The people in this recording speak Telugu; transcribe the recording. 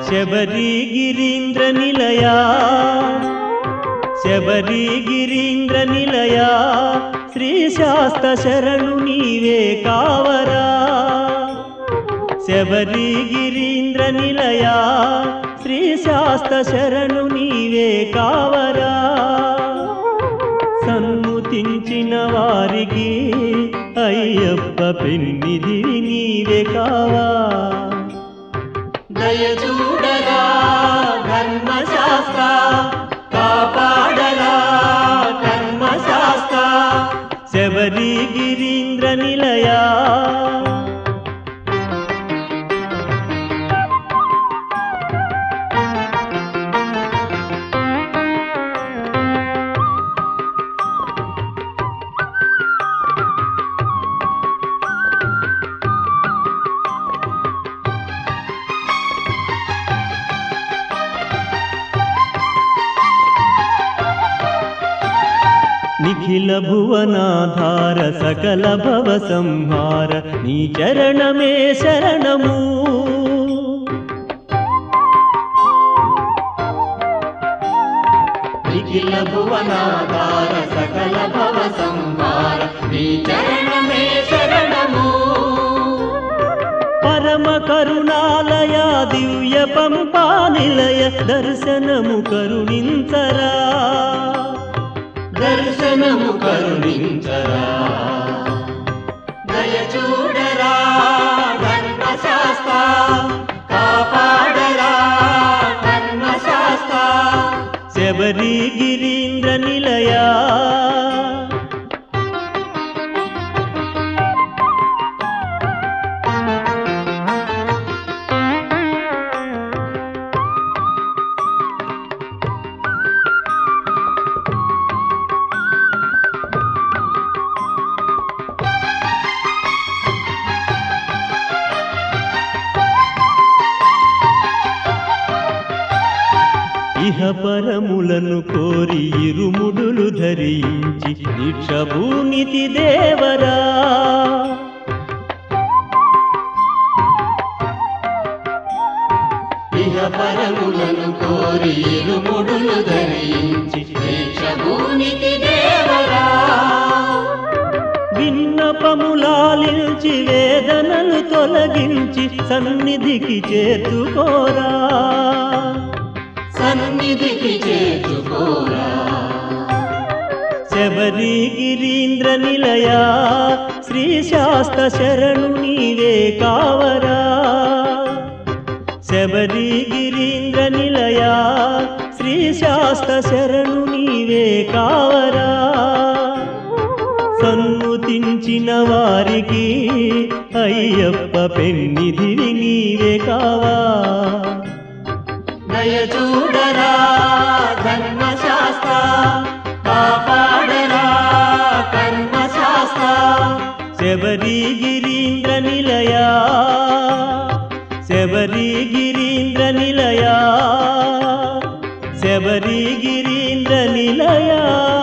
శబరి గిరీంద్ర నిలయా శబరి గిరీంద్ర నిలయా శ్రీ శాస్త శరణు నీవే కావరా శబరి గిరీంద్ర నిలయా శ్రీ శాస్త శరణు నీవే కావరా సన్ముతించిన వారికి అయ్యప్ప పెన్నిధివి నీవే కావా దయ చూడరా ధర్మశాస్త్ర కాపాడరా కర్మశాస్త్ర శబరి గిరీంద్ర నిలయా నిఖిల భువనాధార సకల భవ సంహార నీ చరణమే శరణము నిఖిల భువనాధార సకల భవ సంహార నీ చరణమే శరణము పరమ కరుణాలయ దివ్య పంపా నిలయ దర్శనము కరుణించరా దర్శనము కరుణించరా దయ చూడరా ధర్మశాస్త్ర కాపాడరా ధర్మశాస్త్ర శబరి గిరీంద్ర నిలయా ఇహ పరములను కోరి ఇరుముడులు ధరించి దీక్ష భూనితి దేవరా ఇహ పరములను కోరి ఇరుముడులు ధరించి దీక్ష భూనికి దేవరా విన్నపములాలించి వేదనలు తొలగించి సన్నిధికి చేర్చుకోరా సన్నిధికి చేర్చుకోరా శబరి గిరీంద్ర నిలయా శ్రీ శాస్త శరణు నీవే కావరా శబరి గిరీంద్ర నిలయా శ్రీ శాస్త శరణు నీవే కావరా సన్ముతించిన వారికి అయ్యప్ప పెన్నిధివి నీవే కావా దయ చూడరా ధర్మశాస్త్ర కాపాడరా కర్మశాస్త్ర శబరి గిరీంద్ర నిలయా శబరి గిరీంద్ర నిలయా శబరి గిరీంద్ర నిలయా